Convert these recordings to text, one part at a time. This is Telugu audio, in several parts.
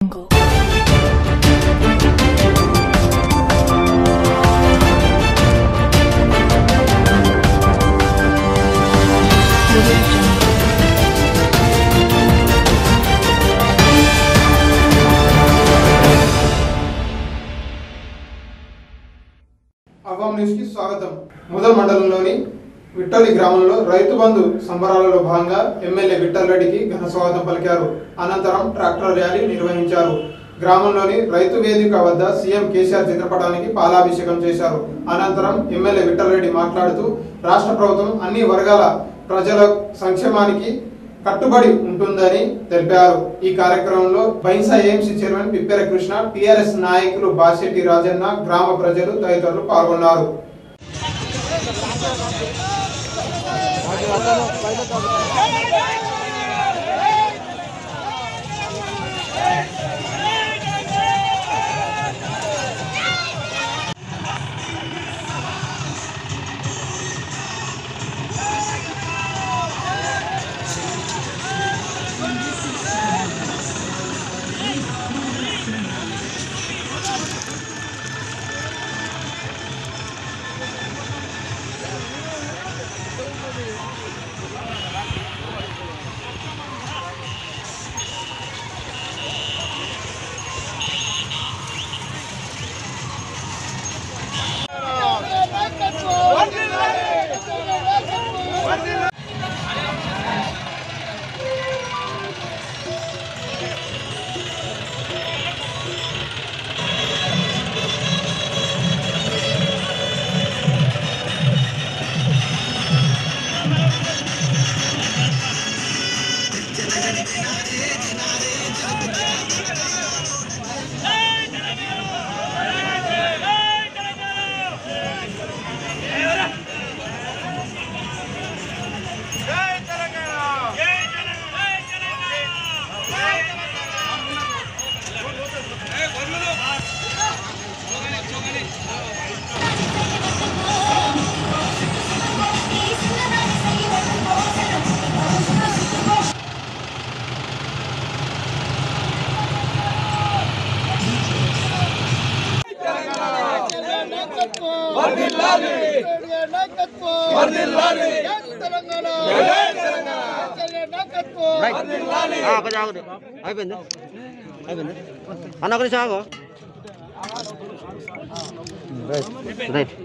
అవాం న్యూస్ కి స్వాగతం ముదల్ మండలంలోని విట్టలి గ్రామంలో రైతు బంధు సంబరాలలో భాగంగా ఎమ్మెల్యే విఠల్ రెడ్డికి ఘన స్వాగతం పలికారు అనంతరం ట్రాక్టర్ ర్యాలీ నిర్వహించారు గ్రామంలోని రైతు వేదిక వద్ద సీఎం కేసీఆర్ చిత్రపటానికి పాలాభిషేకం చేశారు అనంతరం ఎమ్మెల్యే విఠల్ రెడ్డి మాట్లాడుతూ రాష్ట్ర ప్రభుత్వం అన్ని వర్గాల ప్రజల సంక్షేమానికి కట్టుబడి ఉంటుందని తెలిపారు ఈ కార్యక్రమంలో Bhainsa AMC chairman Pippera Krishna TRS నాయకులు బాసెట్టి రాజన్న గ్రామ ప్రజలు తదితరులు పాల్గొన్నారు కొంచెం ఆగు అయిపోయింది అయిపోయింది అన్న ఒక నిమిషం ఆగు రైట్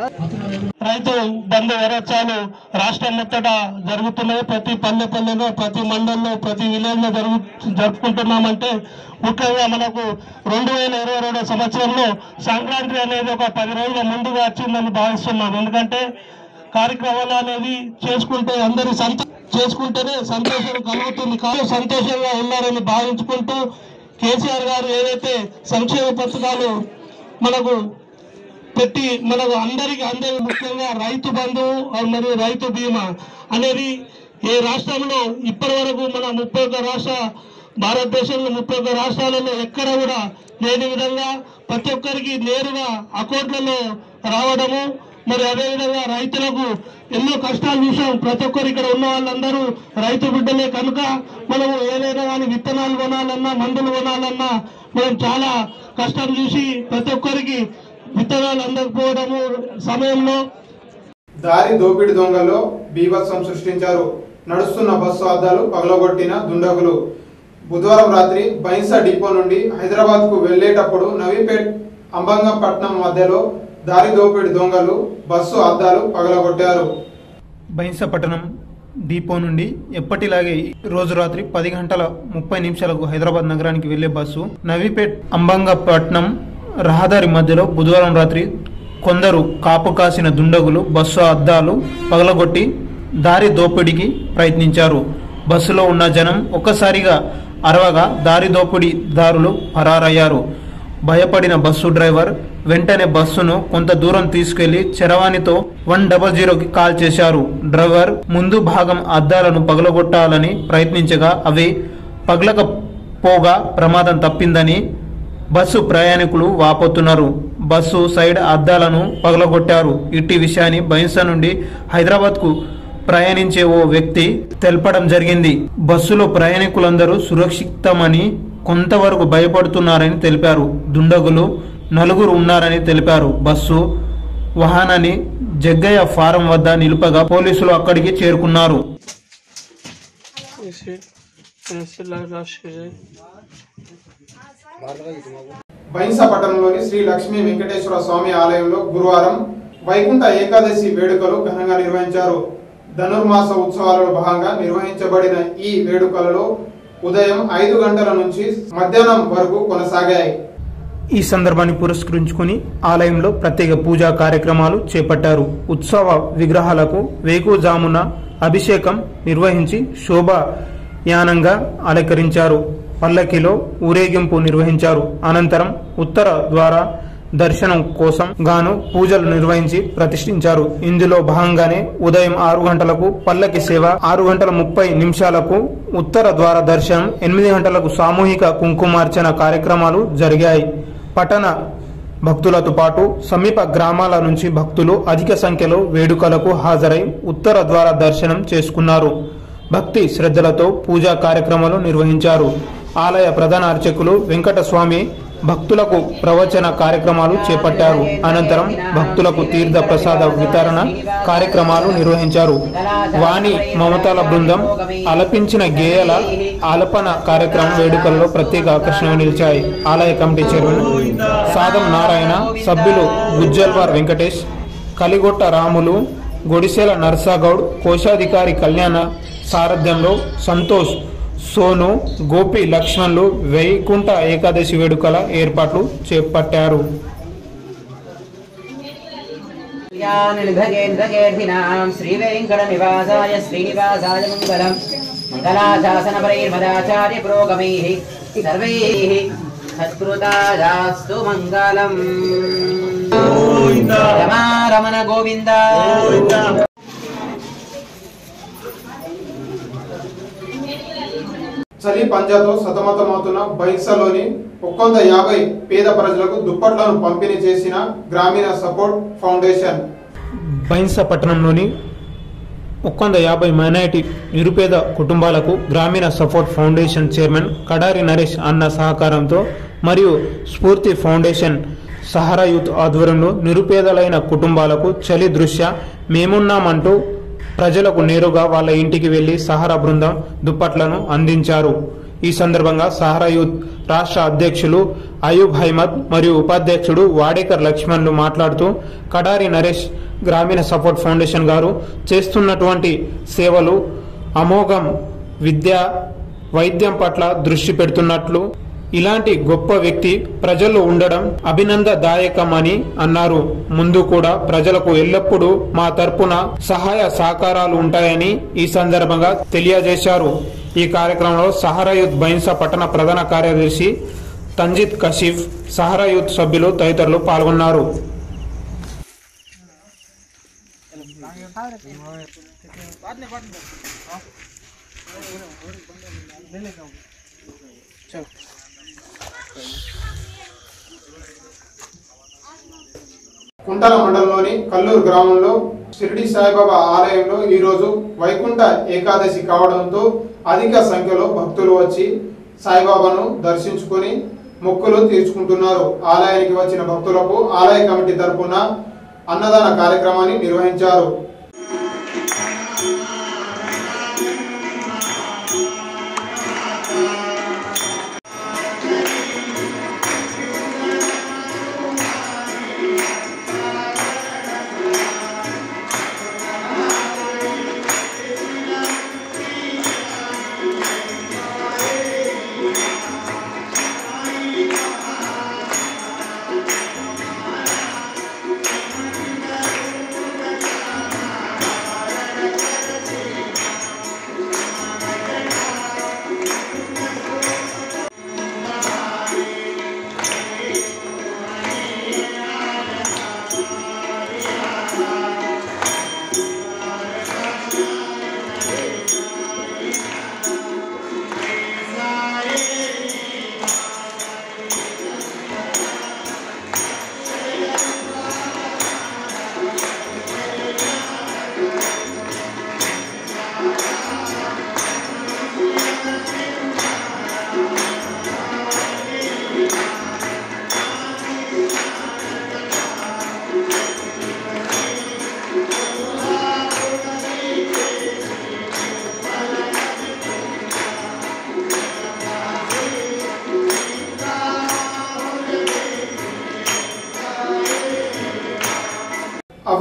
రైతు బంధు వరోత్సవాలు రాష్ట్రం మొత్తట జరుగుతున్నాయి ప్రతి పల్లె పల్లెలో ప్రతి మండలంలో ప్రతి విలేజ్ లో జరుగు జరుపుకుంటున్నామంటే ముఖ్యంగా మనకు రెండు వేల ఇరవై రెండో సంవత్సరంలో సంక్రాంతి అనేది ఒక పది రోజుల ముందుగా వచ్చిందని భావిస్తున్నాను ఎందుకంటే కార్యక్రమాలు అనేది చేసుకుంటే అందరి సంత చేసుకుంటేనే సంతోషం కలుగుతుంది కానీ సంతోషంగా ఉన్నారని భావించుకుంటూ కేసీఆర్ గారు ఏదైతే సంక్షేమ పథకాలు మనకు పెట్టి మనకు అందరికి అందరి ముఖ్యంగా రైతు బంధువు మరియు రైతు బీమా అనేది ఏ రాష్ట్రంలో ఇప్పటి వరకు మన ముప్పై ఒక్క రాష్ట్ర భారతదేశంలో ముప్పై ఒక్క రాష్ట్రాలలో ఎక్కడ కూడా లేని విధంగా ప్రతి ఒక్కరికి నేరుగా అకౌంట్లలో రావడము మరి అదేవిధంగా రైతులకు ఎన్నో కష్టాలు చూసాం ప్రతి ఒక్కరు ఇక్కడ ఉన్న వాళ్ళందరూ రైతు బిడ్డలే కనుక మనము ఏదైనా కానీ విత్తనాలు కొనాలన్నా మందులు కొనాలన్నా మనం చాలా కష్టం చూసి ప్రతి ఒక్కరికి విత్తనాలు అందకపోవడము సమయంలో దారి దోపిడి దొంగలో బీభత్సం సృష్టించారు నడుస్తున్న బస్సు అద్దాలు పగలగొట్టిన దుండగులు బుధవారం రాత్రి బైన్సా డిపో నుండి హైదరాబాద్ కు వెళ్లేటప్పుడు నవీపేట్ అంబంగపట్నం మధ్యలో దారి దోపిడి దొంగలు బస్సు అద్దాలు పగలగొట్టారు బైన్సపట్టణం డిపో నుండి ఎప్పటిలాగే రోజు రాత్రి పది గంటల ముప్పై నిమిషాలకు హైదరాబాద్ నగరానికి వెళ్లే బస్సు నవీపేట్ అంబంగపట్నం రహదారి మధ్యలో బుధవారం రాత్రి కొందరు కాపు కాసిన దుండగులు బస్సు అద్దాలు పగలగొట్టి దారి దోపిడీకి ప్రయత్నించారు బస్సులో ఉన్న జనం ఒక్కసారిగా అరవగా దారి దోపిడీదారులు పరారయ్యారు భయపడిన బస్సు డ్రైవర్ వెంటనే బస్సును కొంత దూరం తీసుకెళ్లి చరవాణితో వన్ డబల్ జీరోకి కాల్ చేశారు డ్రైవర్ ముందు భాగం అద్దాలను పగలగొట్టాలని ప్రయత్నించగా అవి పగలకపోగా ప్రమాదం తప్పిందని బస్సు ప్రయాణికులు వాపోతున్నారు బస్సు సైడ్ అద్దాలను పగలగొట్టారు ఇట్టి విషయాన్ని బైన్సా నుండి హైదరాబాద్ కు ప్రయాణించే ఓ వ్యక్తి తెలపడం జరిగింది బస్సులో ప్రయాణికులందరూ సురక్షితమని కొంతవరకు భయపడుతున్నారని తెలిపారు దుండగులు నలుగురు ఉన్నారని తెలిపారు బస్సు వాహనాన్ని జగ్గయ్య ఫారం వద్ద నిలుపగా పోలీసులు అక్కడికి చేరుకున్నారు ऐसे ऐसे लगा से బైంస పట్టణంలోని శ్రీ లక్ష్మీ వెంకటేశ్వర స్వామి ఆలయంలో గురువారం వైకుంఠ ఏకాదశి వేడుకలు ఘనంగా నిర్వహించారు ధనుర్మాస ఉత్సవాలలో భాగంగా నిర్వహించబడిన ఈ వేడుకలలో ఉదయం ఐదు గంటల నుంచి మధ్యాహ్నం వరకు కొనసాగాయి ఈ సందర్భాన్ని పురస్కరించుకుని ఆలయంలో ప్రత్యేక పూజా కార్యక్రమాలు చేపట్టారు ఉత్సవ విగ్రహాలకు వేకుజామున అభిషేకం నిర్వహించి శోభాయానంగా అలంకరించారు పల్లకిలో ఊరేగింపు నిర్వహించారు అనంతరం ఉత్తర ద్వార దర్శనం కోసం గాను పూజలు నిర్వహించి ప్రతిష్ఠించారు ఇందులో భాగంగానే ఉదయం ఆరు గంటలకు పల్లకి సేవ ఆరు గంటల ముప్పై నిమిషాలకు ఉత్తర ద్వార దర్శనం ఎనిమిది గంటలకు సామూహిక కుంకుమార్చన కార్యక్రమాలు జరిగాయి పట్టణ భక్తులతో పాటు సమీప గ్రామాల నుంచి భక్తులు అధిక సంఖ్యలో వేడుకలకు హాజరై ఉత్తర ద్వార దర్శనం చేసుకున్నారు భక్తి శ్రద్ధలతో పూజా కార్యక్రమాలు నిర్వహించారు ఆలయ ప్రధాన అర్చకులు వెంకటస్వామి భక్తులకు ప్రవచన కార్యక్రమాలు చేపట్టారు అనంతరం భక్తులకు తీర్థ ప్రసాద వితరణ కార్యక్రమాలు నిర్వహించారు వాణి మమతాల బృందం ఆలపించిన గేయాల ఆలపన కార్యక్రమం వేడుకల్లో ప్రత్యేక ఆకర్షణగా నిలిచాయి ఆలయ కమిటీ చైర్మన్ సాదం నారాయణ సభ్యులు గుజ్జల్వార్ వెంకటేష్ కలిగొట్ట రాములు గొడిసెల నర్సాగౌడ్ కోశాధికారి కళ్యాణ సారథ్యంలో సంతోష్ సోను గోపి లక్ష్మణ్లు వైకుంఠ ఏకాదశి వేడుకల ఏర్పాట్లు చేపట్టారు निर्भगेन्द्रगेर्धिनां श्रीवेङ्कटनिवासाय श्रीनिवासाय मङ्गलम् मङ्गलाशासनपरैर्मदाचार्य पुरोगमैः सर्वैः सत्कृतायास्तु मङ्गलम् रमा रमण गोविन्द చలి పంజాతో సతమతమవుతున్న బైక్సలోని ఒక్కొంద యాభై పేద ప్రజలకు దుప్పట్లను పంపిణీ చేసిన గ్రామీణ సపోర్ట్ ఫౌండేషన్ బైన్స పట్టణంలోని ఒక్కొంద యాభై మైనారిటీ నిరుపేద కుటుంబాలకు గ్రామీణ support foundation chairman Kadari Naresh అన్న సహకారంతో మరియు స్ఫూర్తి ఫౌండేషన్ సహారా యూత్ ఆధ్వర్యంలో నిరుపేదలైన కుటుంబాలకు చలి దృశ్య మేమున్నామంటూ ప్రజలకు నేరుగా వాళ్ళ ఇంటికి వెళ్లి సహారా బృందం దుప్పట్లను అందించారు ఈ సందర్భంగా సహారా యూత్ రాష్ట్ర అధ్యక్షులు అయూబ్ హైమద్ మరియు ఉపాధ్యక్షుడు వాడేకర్ లక్ష్మణ్లు మాట్లాడుతూ కడారి నరేష్ గ్రామీణ సపోర్ట్ ఫౌండేషన్ గారు చేస్తున్నటువంటి సేవలు అమోఘం విద్య వైద్యం పట్ల దృష్టి పెడుతున్నట్లు ఇలాంటి గొప్ప వ్యక్తి ప్రజల్లో ఉండడం అభినందదాయకమని అన్నారు ముందు కూడా ప్రజలకు ఎల్లప్పుడూ మా తరపున సహాయ సహకారాలు ఉంటాయని ఈ సందర్భంగా తెలియజేశారు ఈ కార్యక్రమంలో సహారా యూత్ బైన్సా పట్టణ ప్రధాన కార్యదర్శి తంజిత్ కషీఫ్ సహారా యూత్ సభ్యులు తదితరులు పాల్గొన్నారు కుంటల మండలంలోని కల్లూరు గ్రామంలో షిరిడి సాయిబాబా ఆలయంలో ఈ రోజు వైకుంఠ ఏకాదశి కావడంతో అధిక సంఖ్యలో భక్తులు వచ్చి సాయిబాబాను దర్శించుకొని మొక్కులు తీర్చుకుంటున్నారు ఆలయానికి వచ్చిన భక్తులకు ఆలయ కమిటీ తరపున అన్నదాన కార్యక్రమాన్ని నిర్వహించారు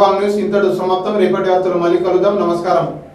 ఆర్వాంగ్ న్యూస్ ఇంతటి సమాప్తం రేపటి వార్తలు మళ్ళీ కలుద్దాం నమస్కారం